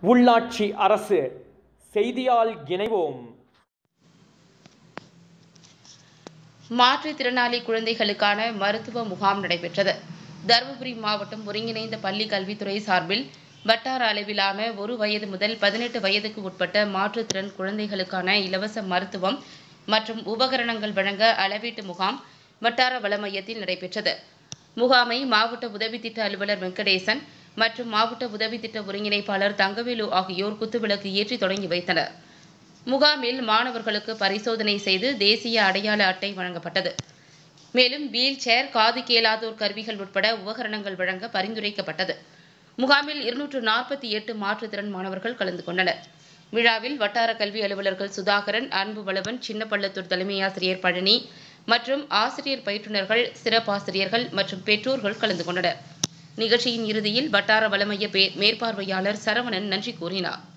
உள்ளாட்சி அரசு செய்தியால் இணைவோம் மாற்றுத்திறனாளி குழந்தைகளுக்கான மருத்துவ முகாம் நடைபெற்றது தருமபுரி மாவட்டம் ஒருங்கிணைந்த பள்ளி கல்வித்துறை சார்பில் வட்டார அளவிலான ஒரு வயது முதல் பதினெட்டு வயதுக்கு உட்பட்ட மாற்றுத்திறன் குழந்தைகளுக்கான இலவச மருத்துவம் மற்றும் உபகரணங்கள் வழங்க அளவீட்டு முகாம் வட்டார வள மையத்தில் நடைபெற்றது முகாமை மாவட்ட உதவி திட்ட அலுவலர் வெங்கடேசன் மற்றும் மாவட்ட உதவி திட்ட ஒருங்கிணைப்பாளர் தங்கவேலு ஆகியோர் குத்துவிளக்கு ஏற்றி தொடங்கி வைத்தனர் முகாமில் மாணவர்களுக்கு பரிசோதனை செய்து தேசிய அடையாள அட்டை வழங்கப்பட்டது மேலும் வீல் சேர் காது கேளாதோர் கருவிகள் உட்பட உபகரணங்கள் வழங்க பரிந்துரைக்கப்பட்டது முகாமில் இருநூற்று நாற்பத்தி எட்டு மாற்றுத்திறன் மாணவர்கள் கலந்து கொண்டனர் விழாவில் வட்டார கல்வி அலுவலர்கள் சுதாகரன் அன்பு வளவன் சின்னப்பள்ளத்தூர் தலைமை ஆசிரியர் பழனி மற்றும் ஆசிரியர் பயிற்றுனர்கள் சிறப்பாசிரியர்கள் மற்றும் பெற்றோர்கள் கலந்து கொண்டனர் நிகழ்ச்சியின் இறுதியில் வட்டார வளமைய பே- மேற்பார்வையாளர் சரவணன் நன்றி கூறினார்